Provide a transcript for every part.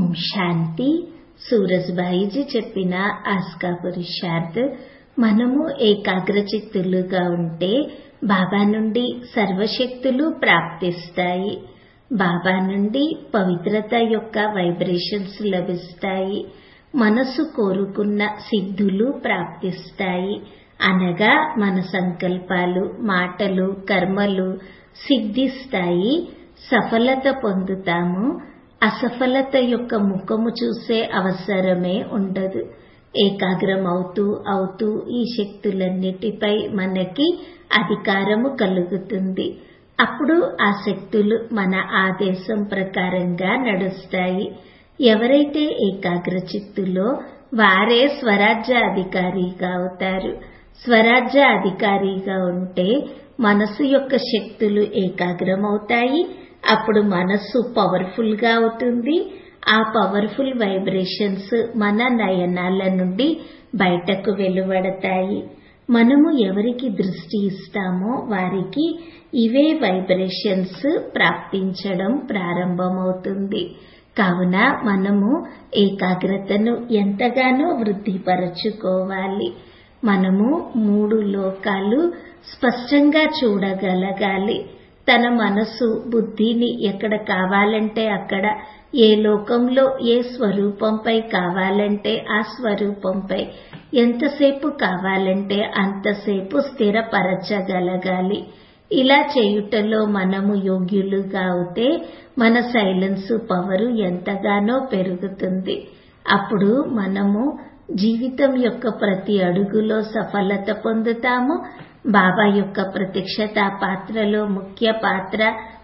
శాంతి సూరజ్భాయిజీ చెప్పిన ఆస్కా పురుషార్థ్ మనము ఏకాగ్రచిత్తులుగా ఉంటే బాబా నుండి సర్వశక్తులు ప్రాప్తిస్తాయి బాబా నుండి పవిత్రత యొక్క వైబ్రేషన్స్ లభిస్తాయి మనసు కోరుకున్న సిద్ధులు ప్రాప్తిస్తాయి అనగా మన సంకల్పాలు మాటలు కర్మలు సిద్ధిస్తాయి సఫలత పొందుతాము అసఫలత యొక్క ముఖము చూసే అవసరమే ఉండదు ఏకాగ్రం అవుతూ అవుతూ ఈ శక్తులన్నిటిపై మనకి అధికారము కలుగుతుంది అప్పుడు ఆ శక్తులు మన ఆదేశం ప్రకారంగా నడుస్తాయి ఎవరైతే ఏకాగ్ర చిత్తులో వారే స్వరాజ్య అధికారిగా అవుతారు స్వరాజ్య అధికారిగా ఉంటే మనసు యొక్క శక్తులు ఏకాగ్రమవుతాయి అప్పుడు మనస్సు పవర్ఫుల్ గా అవుతుంది ఆ పవర్ఫుల్ వైబ్రేషన్స్ మన నయనాల నుండి బయటకు వెలువడతాయి మనము ఎవరికి దృష్టి ఇస్తామో వారికి ఇవే వైబ్రేషన్స్ ప్రాప్తించడం ప్రారంభమవుతుంది కావున మనము ఏకాగ్రతను ఎంతగానో వృద్ధిపరచుకోవాలి మనము మూడు లోకాలు స్పష్టంగా చూడగలగాలి తన మనసు బుద్ధిని ఎక్కడ కావాలంటే అక్కడ ఏ లోకంలో ఏ స్వరూపంపై కావాలంటే ఆ స్వరూపంపై ఎంతసేపు కావాలంటే అంతసేపు స్థిరపరచగలగాలి ఇలా చేయుటలో మనము యోగ్యులుగా అవుతే మన సైలెన్స్ పవరు ఎంతగానో పెరుగుతుంది అప్పుడు మనము జీవితం యొక్క ప్రతి అడుగులో సఫలత పొందుతాము బాబా యొక్క ప్రత్యక్షత పాత్రలో ముఖ్య పాత్ర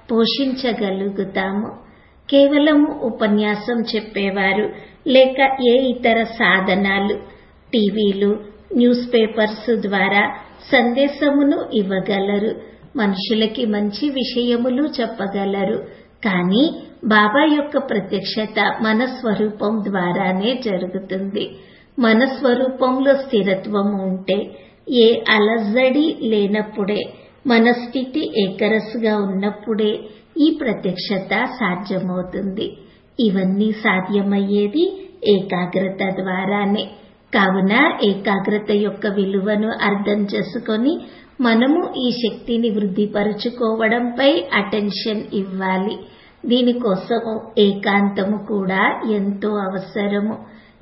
పోషించగలుగుతాము కేవలము ఉపన్యాసం చెప్పేవారు లేక ఏ ఇతర సాధనాలు టీవీలు న్యూస్ పేపర్స్ ద్వారా సందేశమును ఇవ్వగలరు మనుషులకి మంచి విషయములు చెప్పగలరు కానీ బాబా యొక్క ప్రత్యక్షత మన స్వరూపం ద్వారానే జరుగుతుంది మన స్వరూపంలో స్థిరత్వం ఉంటే ఏ అలజడి లేనప్పుడే మన స్థితి ఏకరస్గా ఉన్నప్పుడే ఈ ప్రత్యక్షత సాధ్యమవుతుంది ఇవన్నీ సాధ్యమయ్యేది ఏకాగ్రత ద్వారానే కావున ఏకాగ్రత యొక్క విలువను అర్థం చేసుకొని మనము ఈ శక్తిని వృద్ధిపరుచుకోవడంపై అటెన్షన్ ఇవ్వాలి దీనికోసము ఏకాంతము కూడా ఎంతో అవసరము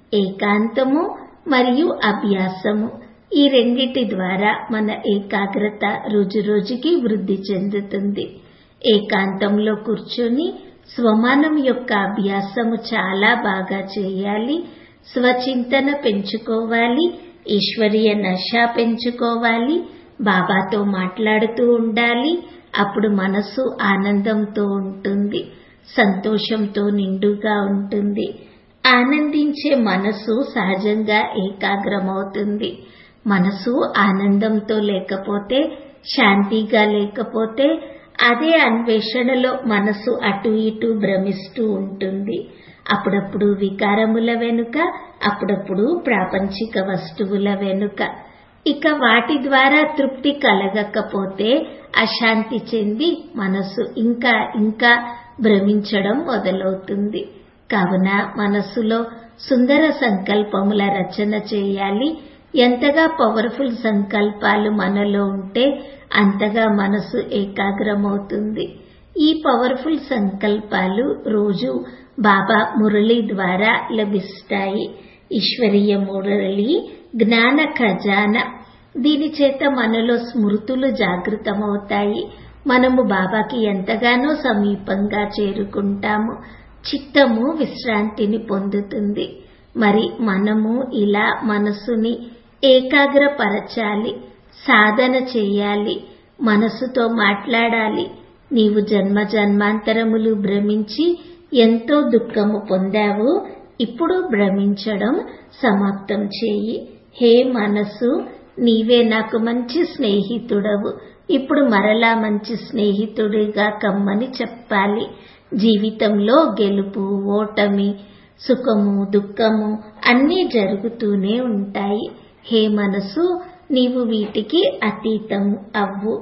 ఏకాంతము మరియు అభ్యాసము ఈ రెండిటి ద్వారా మన ఏకాగ్రత రోజు రోజుకి వృద్ధి చెందుతుంది ఏకాంతంలో కూర్చొని స్వమానం యొక్క అభ్యాసము చాలా బాగా చేయాలి స్వచింతన పెంచుకోవాలి ఈశ్వరీయ నశ పెంచుకోవాలి బాబాతో మాట్లాడుతూ ఉండాలి అప్పుడు మనసు ఆనందంతో ఉంటుంది సంతోషంతో నిండుగా ఉంటుంది ఆనందించే మనసు సహజంగా ఏకాగ్రమవుతుంది మనసు ఆనందంతో లేకపోతే శాంతిగా లేకపోతే అదే అన్వేషణలో మనసు అటు ఇటు భ్రమిస్తూ ఉంటుంది అప్పుడప్పుడు వికారముల వెనుక అప్పుడప్పుడు ప్రాపంచిక వస్తువుల వెనుక ఇక వాటి ద్వారా తృప్తి కలగకపోతే అశాంతి చెంది మనసు ఇంకా ఇంకా భ్రమించడం మొదలవుతుంది కావున మనసులో సుందర సంకల్పముల రచన చేయాలి ఎంతగా పవర్ఫుల్ సంకల్పాలు మనలో ఉంటే అంతగా మనసు ఏకాగ్రమవుతుంది ఈ పవర్ఫుల్ సంకల్పాలు రోజు బాబా మురళి ద్వారా లభిస్తాయి ఈశ్వరీయ మురళి జ్ఞాన ఖజానా దీని చేత మనలో స్మృతులు జాగృతమవుతాయి మనము బాబాకి ఎంతగానో సమీపంగా చేరుకుంటాము చిత్తము విశ్రాంతిని పొందుతుంది మరి మనము ఇలా మనసుని ఏకాగ్రపరచాలి సాధన చేయాలి మనసుతో మాట్లాడాలి నీవు జన్మ జన్మాంతరములు భ్రమించి ఎంతో దుఃఖము పొందావు ఇప్పుడు భ్రమించడం సమాప్తం చేయి హే మనసు నీవే నాకు మంచి స్నేహితుడవు ఇప్పుడు మరలా మంచి స్నేహితుడిగా కమ్మని చెప్పాలి జీవితంలో గెలుపు ఓటమి సుఖము దుఃఖము అన్నీ జరుగుతూనే ఉంటాయి హే మనసు నీవు వీటికి అతీతం అవ్వు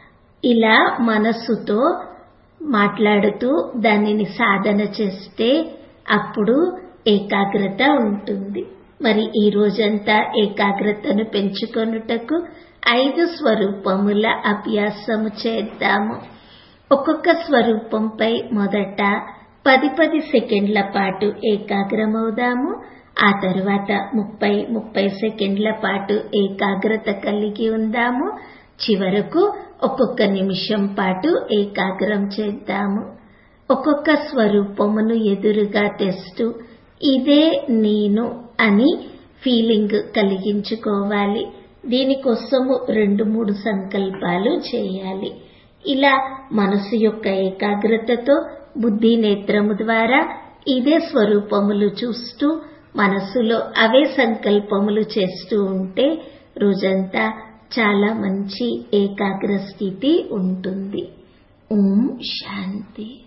ఇలా మనస్సుతో మాట్లాడుతూ దానిని సాధన చేస్తే అప్పుడు ఏకాగ్రత ఉంటుంది మరి ఈ రోజంతా ఏకాగ్రతను పెంచుకొనుటకు ఐదు స్వరూపముల అభ్యాసము చేద్దాము ఒక్కొక్క స్వరూపంపై మొదట పది పది సెకండ్ల పాటు ఏకాగ్రమవుదాము ఆ తర్వాత ముప్పై ముప్పై సెకండ్ల పాటు ఏకాగ్రత కలిగి ఉందాము చివరకు ఒక్కొక్క నిమిషం పాటు ఏకాగ్రం చేద్దాము ఒక్కొక్క స్వరూపమును ఎదురుగా తెస్తూ ఇదే నేను అని ఫీలింగ్ కలిగించుకోవాలి దీనికోసము రెండు మూడు సంకల్పాలు చేయాలి ఇలా మనసు యొక్క ఏకాగ్రతతో బుద్ధి నేత్రము ద్వారా ఇదే స్వరూపములు చూస్తూ మనసులో అవే సంకల్పములు చేస్తూ ఉంటే రోజంతా చాలా మంచి ఏకాగ్ర స్థితి ఉంటుంది ఓం శాంతి